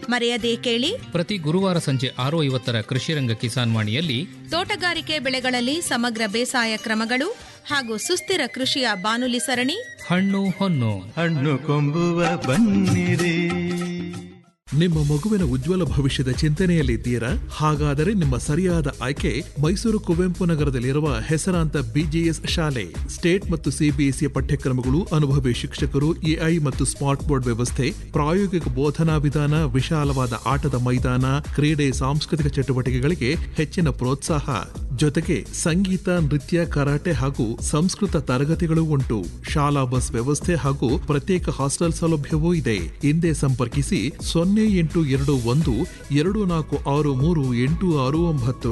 ಮರೆಯದೇ ಕೇಳಿ ಪ್ರತಿ ಗುರುವಾರ ಸಂಜೆ ಆರು ಐವತ್ತರ ಕೃಷಿರಂಗ ಕಿಸಾನ್ ವಾಣಿಯಲ್ಲಿ ತೋಟಗಾರಿಕೆ ಬೆಳೆಗಳಲ್ಲಿ ಸಮಗ್ರ ಬೇಸಾಯ ಕ್ರಮಗಳು ಹಾಗೂ ಸುಸ್ಥಿರ ಕೃಷಿಯ ಬಾನುಲಿ ಸರಣಿ ಹಣ್ಣು ಹೊನ್ನು ಹಣ್ಣು ಕೊಂಬುವ ಬನ್ನಿರಿ ನಿಮ್ಮ ಮಗುವಿನ ಉಜ್ವಲ ಭವಿಷ್ಯದ ಚಿಂತನೆಯಲ್ಲಿದ್ದೀರಾ ಹಾಗಾದರೆ ನಿಮ್ಮ ಸರಿಯಾದ ಆಯ್ಕೆ ಮೈಸೂರು ಕುವೆಂಪು ನಗರದಲ್ಲಿರುವ ಹೆಸರಾಂತ ಬಿಜಿಎಸ್ ಶಾಲೆ ಸ್ಟೇಟ್ ಮತ್ತು ಸಿಬಿಎಸ್ಇ ಪಠ್ಯಕ್ರಮಗಳು ಅನುಭವಿ ಶಿಕ್ಷಕರು ಎಐ ಮತ್ತು ಸ್ಮಾರ್ಟ್ ಬೋರ್ಡ್ ವ್ಯವಸ್ಥೆ ಪ್ರಾಯೋಗಿಕ ಬೋಧನಾ ವಿಧಾನ ವಿಶಾಲವಾದ ಆಟದ ಮೈದಾನ ಕ್ರೀಡೆ ಸಾಂಸ್ಕೃತಿಕ ಚಟುವಟಿಕೆಗಳಿಗೆ ಹೆಚ್ಚಿನ ಪ್ರೋತ್ಸಾಹ ಜೊತೆಗೆ ಸಂಗೀತ ನೃತ್ಯ ಕರಾಟೆ ಹಾಗೂ ಸಂಸ್ಕೃತ ತರಗತಿಗಳು ಉಂಟು ಶಾಲಾ ಬಸ್ ವ್ಯವಸ್ಥೆ ಹಾಗೂ ಪ್ರತ್ಯೇಕ ಹಾಸ್ಟೆಲ್ ಸೌಲಭ್ಯವೂ ಇದೆ ಹಿಂದೆ ಸಂಪರ್ಕಿಸಿ ಸೊನ್ನೆ ಎಂಟು ಎರಡು ಒಂದು ಎರಡು ನಾಲ್ಕು ಆರು ಮೂರು ಎಂಟು ಆರು ಒಂಬತ್ತು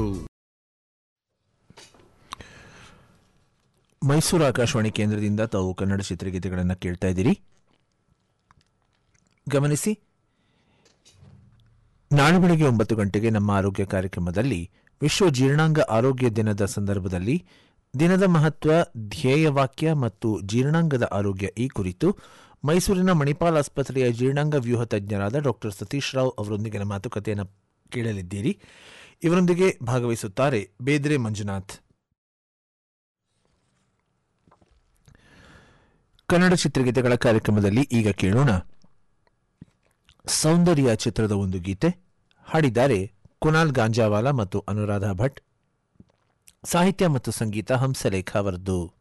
ಮೈಸೂರು ಆಕಾಶವಾಣಿ ಕೇಂದ್ರದಿಂದ ತಾವು ಕನ್ನಡ ಚಿತ್ರಗೀತೆಗಳನ್ನು ಕೇಳ್ತಾ ಇದ್ದೀರಿ ಗಮನಿಸಿ ನಾಳೆ ಬೆಳಗ್ಗೆ ಒಂಬತ್ತು ಗಂಟೆಗೆ ನಮ್ಮ ಆರೋಗ್ಯ ಕಾರ್ಯಕ್ರಮದಲ್ಲಿ ವಿಶ್ವ ಜೀರ್ಣಾಂಗ ಆರೋಗ್ಯ ದಿನದ ಸಂದರ್ಭದಲ್ಲಿ ದಿನದ ಮಹತ್ವ ಧ್ಯೇಯವಾಕ್ಯ ಮತ್ತು ಜೀರ್ಣಾಂಗದ ಆರೋಗ್ಯ ಈ ಕುರಿತು ಮೈಸೂರಿನ ಮಣಿಪಾಲ್ ಆಸ್ಪತ್ರೆಯ ಜೀರ್ಣಾಂಗ ವ್ಯೂಹ ತಜ್ಞರಾದ ಡಾಕ್ಟರ್ ಸತೀಶ್ ರಾವ್ ಅವರೊಂದಿಗಿನ ಮಾತುಕತೆಯನ್ನು ಕೇಳಲಿದ್ದೀರಿ ಇವರೊಂದಿಗೆ ಭಾಗವಹಿಸುತ್ತಾರೆ ಬೇದ್ರೆ ಮಂಜುನಾಥ್ ಕನ್ನಡ ಚಿತ್ರಗೀತೆಗಳ ಕಾರ್ಯಕ್ರಮದಲ್ಲಿ ಈಗ ಕೇಳೋಣ ಸೌಂದರ್ಯ ಚಿತ್ರದ ಒಂದು ಗೀತೆ ಹಾಡಿದ್ದಾರೆ ಕುನಾಲ್ ಗಾಂಜಾವಾಲಾ ಮತ್ತು ಅನುರಾಧ ಭಟ್ ಸಾಹಿತ್ಯ ಮತ್ತು ಸಂಗೀತ ಹಂಸಲೇಖ ಅವರದ್ದು